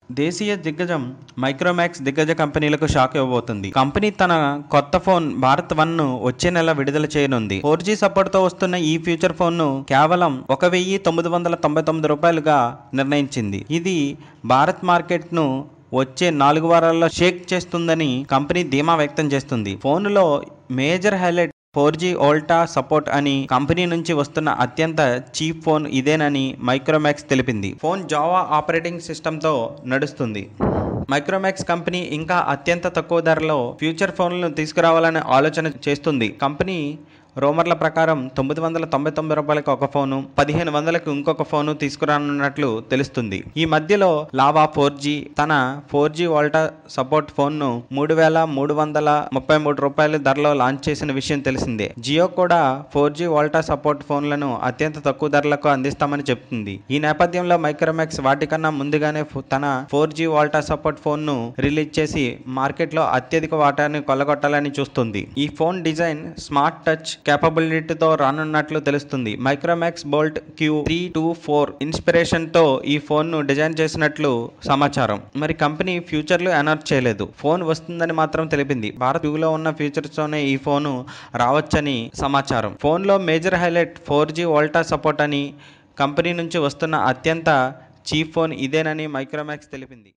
దేశీయ దిగ్గజం మైక్రోమాక్స్ దిగ్గజ కంపెనీలకు షాక్ ఇవ్వబోతుంది కంపెనీ తన కొత్త ఫోన్ భారత్ వన్ ను వచ్చే నెల విడుదల చేయనుంది ఫోర్ జీ సపోర్ట్ తో వస్తున్న ఈ ఫ్యూచర్ ఫోన్ ను కేవలం ఒక వెయ్యి తొమ్మిది వందల తొంభై తొమ్మిది రూపాయలుగా నిర్ణయించింది ఇది భారత్ మార్కెట్ ను వచ్చే నాలుగు వారాల్లో షేక్ చేస్తుందని కంపెనీ ధీమా వ్యక్తం చేస్తుంది ఫోన్లో major highlight four G VoLTE support అని కంపెనీ నుంచి వస్తున్న అత్యంత చీప్ ఫోన్ ఇదేనని మైక్రోమాక్స్ తెలిపింది ఫోన్ జావా ఆపరేటింగ్ సిస్టంతో నడుస్తుంది మైక్రోమాక్స్ కంపెనీ ఇంకా అత్యంత తక్కువ ధరలో ఫ్యూచర్ ఫోన్లను తీసుకురావాలనే ఆలోచన చేస్తుంది కంపెనీ రోమర్ల ప్రకారం తొమ్మిది వందల తొంభై తొమ్మిది రూపాయలకు ఒక ఫోను పదిహేను వందలకు ఇంకొక ఫోను తీసుకురానున్నట్లు తెలుస్తుంది ఈ మధ్యలో లావా ఫోర్ జీ తన ఫోర్ జీ వాల్టా సపోర్ట్ ఫోన్ను మూడు వేల మూడు వందల ముప్పై మూడు రూపాయల ధరలో లాంచ్ చేసిన విషయం తెలిసిందే జియో కూడా ఫోర్ జీ వాల్టా సపోర్ట్ ఫోన్లను అత్యంత తక్కువ ధరలకు అందిస్తామని చెప్తుంది ఈ నేపథ్యంలో మైక్రోమాక్స్ వాటికన్నా ముందుగానే ఫో- తన ఫోర్ జీ వాల్టా సపోర్ట్ ఫోన్ను రిలీజ్ చేసి మార్కెట్లో అత్యధిక వాటాన్ని కొల్లగొట్టాలని చూస్తుంది ఈ ఫోన్ డిజైన్ స్మార్ట్ టచ్ కేపబిలిటీతో రానున్నట్లు తెలుస్తుంది Micromax bolt Q three two four inspiration తో ఈ ఫోన్ ను డిజైన్ చేసినట్లు సమాచారం మరి కంపెనీ ఫ్యూచర్లు అనౌన్స్ చేయలేదు ఫోన్ వస్తుందని మాత్రం తెలిపింది భారత్ లో ఉన్న ఫీచర్స్ తోనే ఈ ఫోను రావచ్చని సమాచారం ఫోన్ లో major highlight four G VoLTE support అని కంపెనీ నుంచి వస్తున్న అత్యంత చీప్ ఫోన్ ఇదేనని మైక్రోమాక్స్ తెలిపింది